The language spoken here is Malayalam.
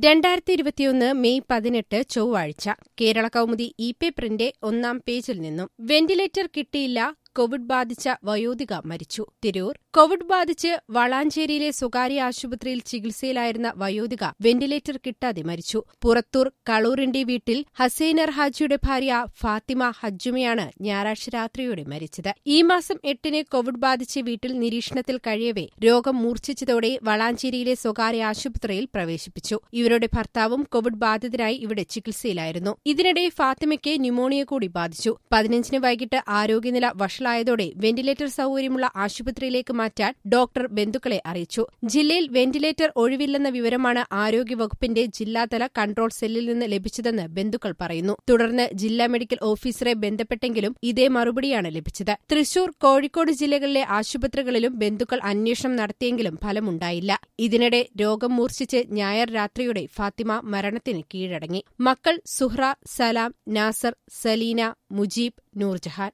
രണ്ടായിരത്തി ഇരുപത്തിയൊന്ന് മെയ് പതിനെട്ട് ചൊവ്വാഴ്ച കേരള കൗമുദി ഇ പേപ്പറിന്റെ ഒന്നാം പേജിൽ നിന്നും വെന്റിലേറ്റർ കിട്ടിയില്ല കോവിഡ് ബാധിച്ച വയോധിക മരിച്ചു തിരൂർ കോവിഡ് ബാധിച്ച് വളാഞ്ചേരിയിലെ സ്വകാര്യ ആശുപത്രിയിൽ ചികിത്സയിലായിരുന്ന വയോധിക വെന്റിലേറ്റർ കിട്ടാതെ മരിച്ചു പുറത്തൂർ കളൂറിന്റെ വീട്ടിൽ ഹസൈനർ ഹാജിയുടെ ഭാര്യ ഫാത്തിമ ഹജ്ജുമയാണ് ഞായറാഴ്ച രാത്രിയോടെ മരിച്ചത് ഈ മാസം എട്ടിന് കോവിഡ് ബാധിച്ച് വീട്ടിൽ നിരീക്ഷണത്തിൽ കഴിയവേ രോഗം മൂർച്ഛിച്ചതോടെ വളാഞ്ചേരിയിലെ സ്വകാര്യ ആശുപത്രിയിൽ പ്രവേശിപ്പിച്ചു ഇവരുടെ ഭർത്താവും കോവിഡ് ബാധിതരായി ഇവിടെ ചികിത്സയിലായിരുന്നു ഇതിനിടെ ഫാത്തിമയ്ക്ക് ന്യൂമോണിയ കൂടി ബാധിച്ചു പതിനഞ്ചിന് വൈകിട്ട് ആരോഗ്യനില വഷളായതോടെ വെന്റിലേറ്റർ സൌകര്യമുള്ള ആശുപത്രിയിലേക്ക് മാറ്റാൻ ഡോക്ടർ ബന്ധുക്കളെ അറിയിച്ചു ജില്ലയിൽ വെന്റിലേറ്റർ ഒഴിവില്ലെന്ന വിവരമാണ് ആരോഗ്യവകുപ്പിന്റെ ജില്ലാതല കൺട്രോൾ സെല്ലിൽ നിന്ന് ലഭിച്ചതെന്ന് ബന്ധുക്കൾ പറയുന്നു തുടർന്ന് ജില്ലാ മെഡിക്കൽ ഓഫീസറെ ബന്ധപ്പെട്ടെങ്കിലും ഇതേ മറുപടിയാണ് ലഭിച്ചത് തൃശൂർ കോഴിക്കോട് ജില്ലകളിലെ ആശുപത്രികളിലും ബന്ധുക്കൾ അന്വേഷണം നടത്തിയെങ്കിലും ഫലമുണ്ടായില്ല ഇതിനിടെ രോഗം മൂർച്ഛിച്ച് ഞായർ രാത്രിയോടെ ഫാത്തിമ മരണത്തിന് കീഴടങ്ങി മക്കൾ സുഹ്റ സലാം നാസർ സലീന മുജീബ് നൂർജഹാൻ